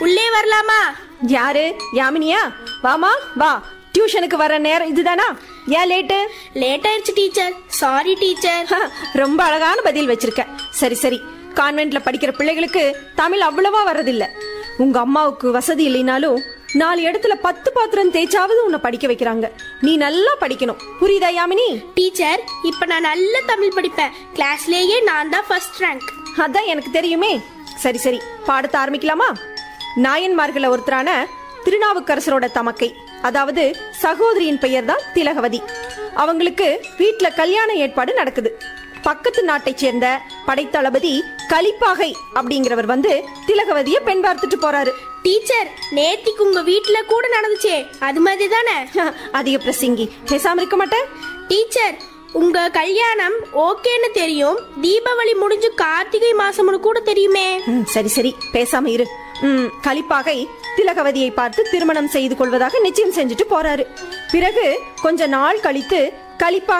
உள்ளே வரலாமா யாரு யாமினியா வாமா வா டியூஷனுக்கு வர நேரம் இதுதானா ஏன் லேட்டு லேட் ஆயிடுச்சு டீச்சர் சாரி டீச்சர் ஹ, ரொம்ப அழகான பதில் வச்சிருக்க சரி சரி கான்வென்ட்ல படிக்கிற பிள்ளைகளுக்கு தமிழ் அவ்வளவா வர்றதில்ல உங்க அம்மாவுக்கு வசதி இல்லைனாலும் நாலு இடத்துல பத்து பாத்திரம் தேய்ச்சாவது உன்னை படிக்க வைக்கிறாங்க நீ நல்லா படிக்கணும் புரியுதா யாமினி டீச்சர் இப்ப நான் நல்ல தமிழ் படிப்பேன் கிளாஸ்லயே நான் தான் ஃபர்ஸ்ட் ரேங்க் அதான் எனக்கு தெரியுமே சரி சரி பாடத்தை ஆரம்பிக்கலாமா நாயன்மார்கள ஒருத்தரான திருநாவுக்கரசரோட தமக்கை அதாவது சகோதரியின் பெயர் தான் திலகவதி அவங்களுக்கு வீட்ல கல்யாண ஏற்பாடு நடக்குது பக்கத்து நாட்டைச் சேர்ந்த படைத்தளபதி கலிப்பாகை அப்படிங்கிறவர் வந்து திலகவதிய பெண் பார்த்துட்டு போறாரு டீச்சர் நேத்திக்கு உங்க வீட்ல கூட நடந்துச்சே அது மாதிரி தானே அதிக பிரசங்கி பேசாம இருக்க மாட்டேன் டீச்சர் உங்க கல்யாணம் ஓகேன்னு தெரியும் தீபாவளி முடிஞ்சு கார்த்திகை மாசம்னு கூட தெரியுமே ம், சரி சரி பேசாம இரு ம், கலிப்பாகை திலகவதியை பார்த்து திருமணம் செய்து கொள்வதாக நிச்சயம் செஞ்சுட்டு போறாரு பிறகு கொஞ்ச நாள் கழித்து கலிப்பா